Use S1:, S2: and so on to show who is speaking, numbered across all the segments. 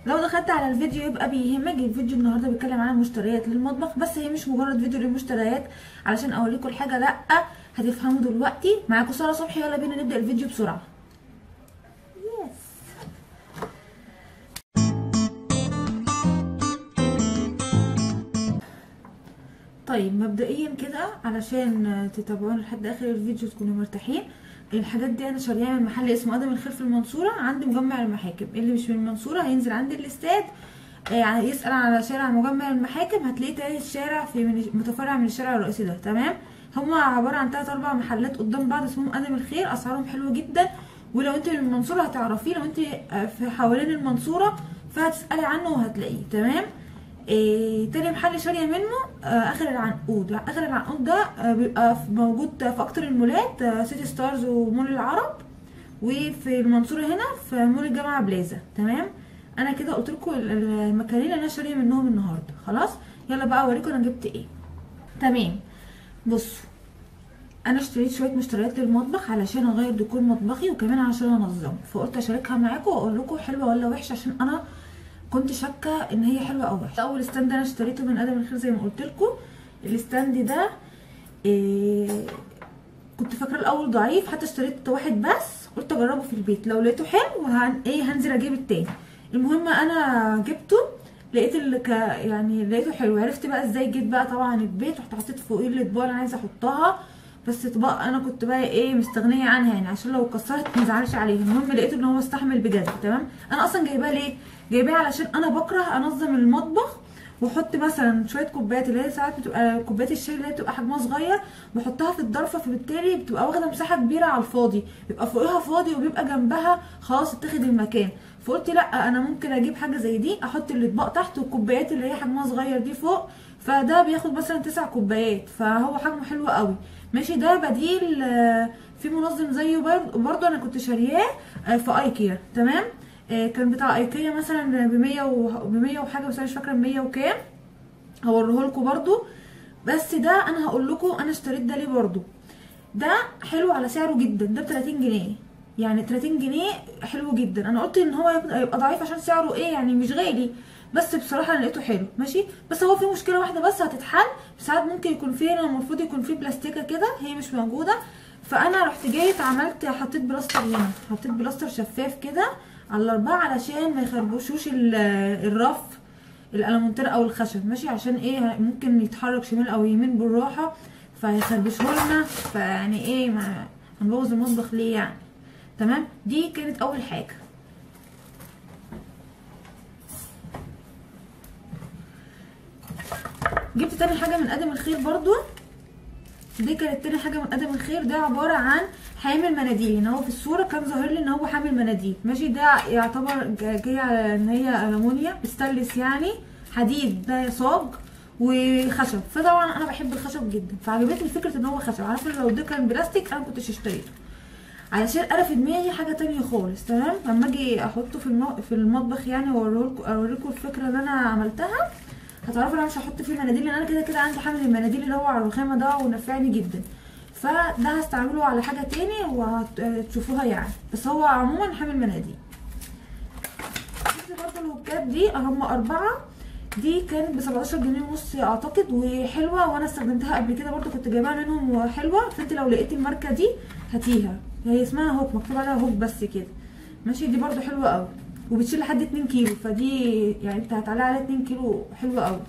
S1: لو دخلت على الفيديو يبقى بيهمك الفيديو النهارده بيتكلم عن المشتريات للمطبخ بس هي مش مجرد فيديو للمشتريات علشان اوريكم الحاجه لا هتفهموا دلوقتي معاكم ساره صبحي يلا بينا نبدا الفيديو بسرعه يس طيب مبدئيا كده علشان تتابعونا لحد اخر الفيديو تكونوا مرتاحين الحاجات دي انا شاريها من محل اسمه ادم الخير في المنصوره عند مجمع المحاكم اللي مش من المنصوره هينزل عند الاستاد آه يسال على شارع مجمع المحاكم هتلاقيه تاني الشارع في من متفرع من الشارع الرئيسي ده تمام هما عباره عن تلات اربع محلات قدام بعض اسمهم ادم الخير اسعارهم حلوه جدا ولو انت من المنصوره هتعرفيه لو انت في حوالين المنصوره فهتسالي عنه وهتلاقيه تمام إيه تاني محل شاريه منه آه اخر العنقود اخر العنقود ده آه بيبقى موجود في اكتر المولات آه سيتي ستارز ومول العرب وفي المنصوره هنا في مول الجامعه بلازا تمام انا كده قلت لكم المكانين اللي انا شاريه منهم النهارده خلاص يلا بقى اوريكم انا جبت ايه تمام بصوا انا اشتريت شويه مشتريات للمطبخ علشان اغير ديكور مطبخي وكمان علشان انظمه فقلت اشاركها معاكم واقول لكم حلوه ولا وحشه عشان انا كنت شاكه ان هي حلوه او وحشه اول ستاند انا اشتريته من ادم الخير زي ما قلت لكم الستاند ده إيه كنت فاكره الاول ضعيف حتى اشتريت واحد بس قلت اجربه في البيت لو لقيته حلو هن ايه هنزل اجيب التاني المهم انا جبته لقيت اللي ك... يعني لقيته حلو عرفت بقى ازاي جيت بقى طبعا البيت رحت حطيت فوقيه الاطباق اللي انا عايزه احطها بس اطباق انا كنت بقى ايه مستغنيه عنها يعني عشان لو اتكسرت ما ازعلش عليها المهم لقيته ان هو استحمل بجد تمام انا اصلا جايباه ليه جايباه علشان انا بكره انظم المطبخ واحط مثلا شويه كوبايات اللي هي ساعات بتبقى كوبايات الشاي اللي هي بتبقى حجمها صغير بحطها في الضرفه فبالتالي بتبقى واخده مساحه كبيره على الفاضي بيبقى فوقها فاضي وبيبقى جنبها خلاص اتاخد المكان فقلت لا انا ممكن اجيب حاجه زي دي احط الاطباق تحت والكوبايات اللي هي حجمها صغير دي فوق فده بياخد مثلا تسع كوبايات فهو حجمه حلو قوي ماشي ده بديل في منظم زيه برضه انا كنت شارياه في ايكيا تمام كان بتاع ايكيا مثلا ب 100 و ب 100 وحاجه بس انا مش فاكره ب 100 وكام هوريه لكم برضو بس ده انا هقول لكم انا اشتريت ده ليه برضو ده حلو على سعره جدا ده ب 30 جنيه يعني 30 جنيه حلو جدا انا قلت ان هو يبقى ضعيف عشان سعره ايه يعني مش غالي بس بصراحه انا لقيته حلو ماشي بس هو في مشكله واحده بس هتتحل ساعات ممكن يكون فيه المفروض يكون فيه بلاستيكه كده هي مش موجوده فانا رحت جايت عملت حطيت بلاستر هنا حطيت بلاستر شفاف كده على الاربعه علشان ما يخربشوش الرف الالمونتير او الخشب ماشي عشان ايه ممكن يتحرك شمال او يمين بالراحه فيخربشه لنا فيعني ايه ما هنبوظ المطبخ ليه يعني تمام دي كانت اول حاجه جبت تاني حاجه من ادم الخير برضو دي كانت تاني حاجه من ادم الخير ده عباره عن حامل مناديل هنا هو في الصوره كان ظاهر لي ان هو حامل مناديل ماشي ده يعتبر جاي على ان هي المونيا ستانلس يعني حديد ده صاج وخشب فطبعا انا بحب الخشب جدا فعجبتني فكره ان هو خشب عارفه لو ده كان بلاستيك انا كنتش اشتريته علشان انا في دماغي حاجه تانية خالص تمام لما اجي احطه في في المطبخ يعني واوريكم اوريكم الفكره اللي انا عملتها هتعرفوا انا مش هحط فيه مناديل لان انا كده كده عندي حامل المناديل اللي هو على الرخامه ده ونفعني جدا فده هستعمله على حاجه تاني وهتشوفوها يعني بس هو عموما حامل مناديل برضه الهوكات دي هم اربعه دي كانت ب 17 جنيه ونص اعتقد وحلوه وانا استخدمتها قبل كده برضه كنت جايباها منهم وحلوه فانت لو لقيتي الماركه دي هاتيها هي اسمها هوك مكتوب عليها هوك بس كده ماشي دي برضه حلوه قوي وبتشيل لحد 2 كيلو فدي يعني انت هتعلقي عليها 2 كيلو حلوه قوي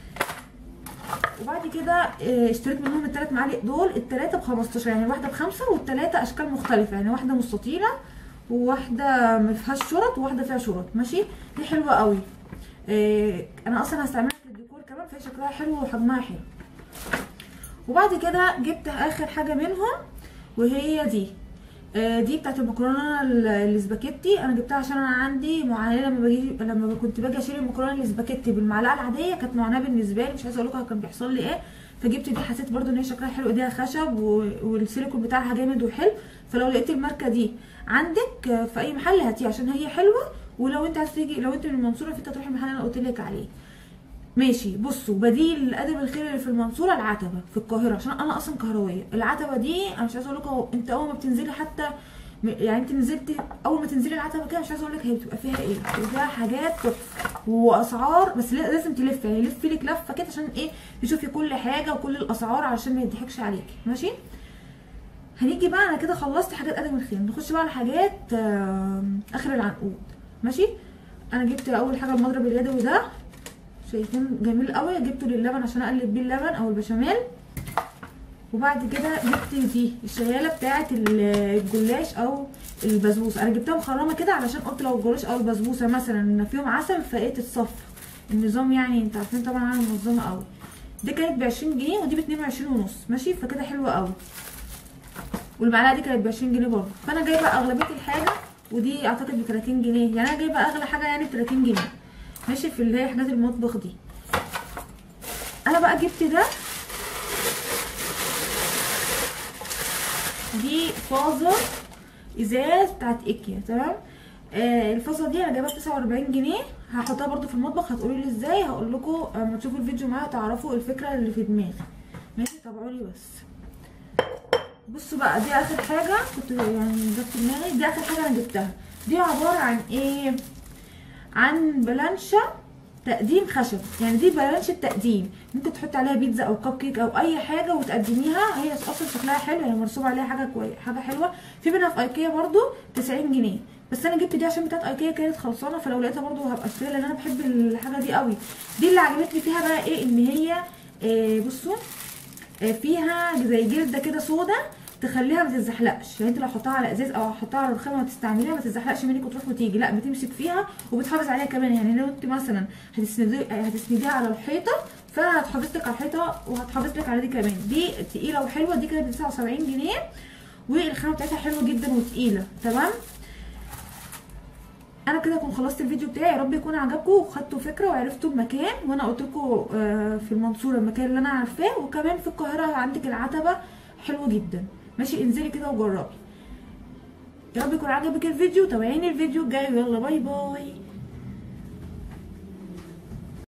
S1: وبعد كده اشتريت منهم الثلاث معالق دول الثلاثه ب 15 يعني واحده بخمسه والثلاثه اشكال مختلفه يعني واحده مستطيله وواحده ما فيهاش شرط وواحده فيها شرط ماشي دي حلوه قوي اه انا اصلا هستعملها في الديكور كمان فهي شكلها حلو وحجمها حلو وبعد كده جبت اخر حاجه منهم وهي دي اه دي بتاعت المكرونه الاسباجيتي انا جبتها عشان انا عندي معاناه لما باجي لما كنت باجي اشيل المكرونه الاسباجيتي بالمعلقه العاديه كانت معاناه بالنسبه لي مش عايزه اقول لكم كان بيحصل لي ايه فجبت دي حسيت برده ان هي شكلها حلو ايديها خشب والسيليكون بتاعها جامد وحلو فلو لقيت الماركه دي عندك في اي محل هاتيها عشان هي حلوه ولو انت عايز تيجي لو انت من المنصوره فانت تروحي المحل اللي انا قلت لك عليه ماشي بصوا بديل ادب الخير اللي في المنصوره العتبه في القاهره عشان انا اصلا كهرويه العتبه دي انا مش عايزه اقول لكم انت اول ما بتنزلي حتى م- يعني انت نزلتي اول ما تنزلي العتبه كده مش عايزه اقول لك هي بتبقى فيها ايه بتبقى فيها حاجات تحفة. واسعار بس لا- لازم تلف يعني لف لك لفه كده عشان ايه تشوفي كل حاجه وكل الاسعار عشان ما يضحكش عليكي ماشي هنيجي بقى انا كده خلصت حاجات ادم الخير نخش بقى على حاجات آم، اخر العنقود ماشي انا جبت اول حاجه المضرب اليدوي ده شايفين جميل قوي جبته للبن عشان اقلب بيه اللبن او البشاميل وبعد كده جبت دي الشياله بتاعه ال- الجلاش او البسبوسه انا جبتها مخرمه كده علشان قلت لو الجلاش او البسبوسه مثلا فيهم عسل فايه تتصفى النظام يعني انت عارفين طبعا انا منظمه قوي دي كانت ب 20 جنيه ودي ب 22 ونص ماشي فكده حلوه قوي والمعلقه دي كانت ب 20 جنيه برضه فانا جايبه اغلبيه الحاجه ودي اعتقد ب 30 جنيه يعني انا جايبه اغلى حاجه يعني ب 30 جنيه ماشي في اللي هي حاجات المطبخ دي انا بقى جبت ده دي فازه ازاز بتاعت ايكيا تمام آه الفازه دي انا جايبها ب 49 جنيه هحطها برضو في المطبخ هتقولوا لي ازاي هقول لكم اما تشوفوا الفيديو معايا تعرفوا الفكره اللي في دماغي ماشي تابعوا لي بس بصوا بقى دي اخر حاجه كنت يعني جت في دماغي دي اخر حاجه انا جبتها دي عباره عن ايه عن بلانشه تقديم خشب يعني دي بلانشه تقديم ممكن تحط عليها بيتزا او كب كيك او اي حاجه وتقدميها هي اصلا شكلها حلو هي مرسوم عليها حاجه كوي حاجه حلوه في منها في ايكيا برضو 90 جنيه بس انا جبت دي عشان بتاعت ايكيا كانت خلصانه فلو لقيتها برضو هبقى اشتريها لان انا بحب الحاجه دي قوي دي اللي عجبتني فيها بقى ايه ان هي آه بصوا آه فيها زي جلده كده سودا تخليها ما تتزحلقش يعني انت لو حطها على ازاز او حطها على رخامه وتستعمليها ما تتزحلقش منك وتروح وتيجي لا بتمسك فيها وبتحافظ عليها كمان يعني لو انت مثلا هتسندي هتسنديها على الحيطه فهتحافظ لك على الحيطه وهتحافظ لك على دي كمان دي تقيله وحلوه دي كده ب 79 جنيه والخامه بتاعتها حلوه جدا وتقيله تمام انا كده اكون خلصت الفيديو بتاعي يا رب يكون عجبكم وخدتوا فكره وعرفتوا المكان وانا قلت لكم في المنصوره المكان اللي انا عارفاه وكمان في القاهره عندك العتبه حلوه جدا ماشي انزلي كده وجربي يا رب يكون عجبك الفيديو تابعيني الفيديو الجاي يلا باي باي